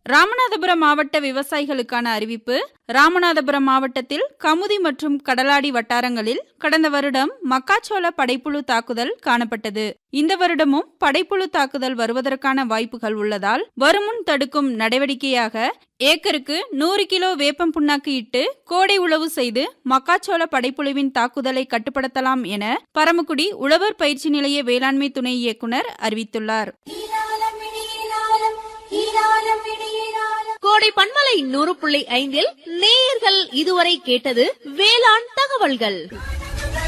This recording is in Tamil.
ராமநாதபுரம் மாவட்ட விவசாயிகளுக்கான அறிவிப்பு ராமநாதபுரம் மாவட்டத்தில் கமுதி மற்றும் கடலாடி வட்டாரங்களில் கடந்த வருடம் மக்காச்சோள படைப்புழு தாக்குதல் காணப்பட்டது இந்த வருடமும் படைப்புழு தாக்குதல் வருவதற்கான வாய்ப்புகள் உள்ளதால் வருமுன் தடுக்கும் நடவடிக்கையாக ஏக்கருக்கு நூறு கிலோ வேப்பம் புண்ணாக்கு இட்டு கோடை உழவு செய்து மக்காச்சோள படைப்புழுவின் தாக்குதலை கட்டுப்படுத்தலாம் என பரமக்குடி உழவர் பயிற்சி நிலைய வேளாண்மை துணை இயக்குனர் அறிவித்துள்ளார் கோடை பண்பலை நூறு புள்ளி ஐந்தில் நேயர்கள் இதுவரை கேட்டது வேளாண் தகவல்கள்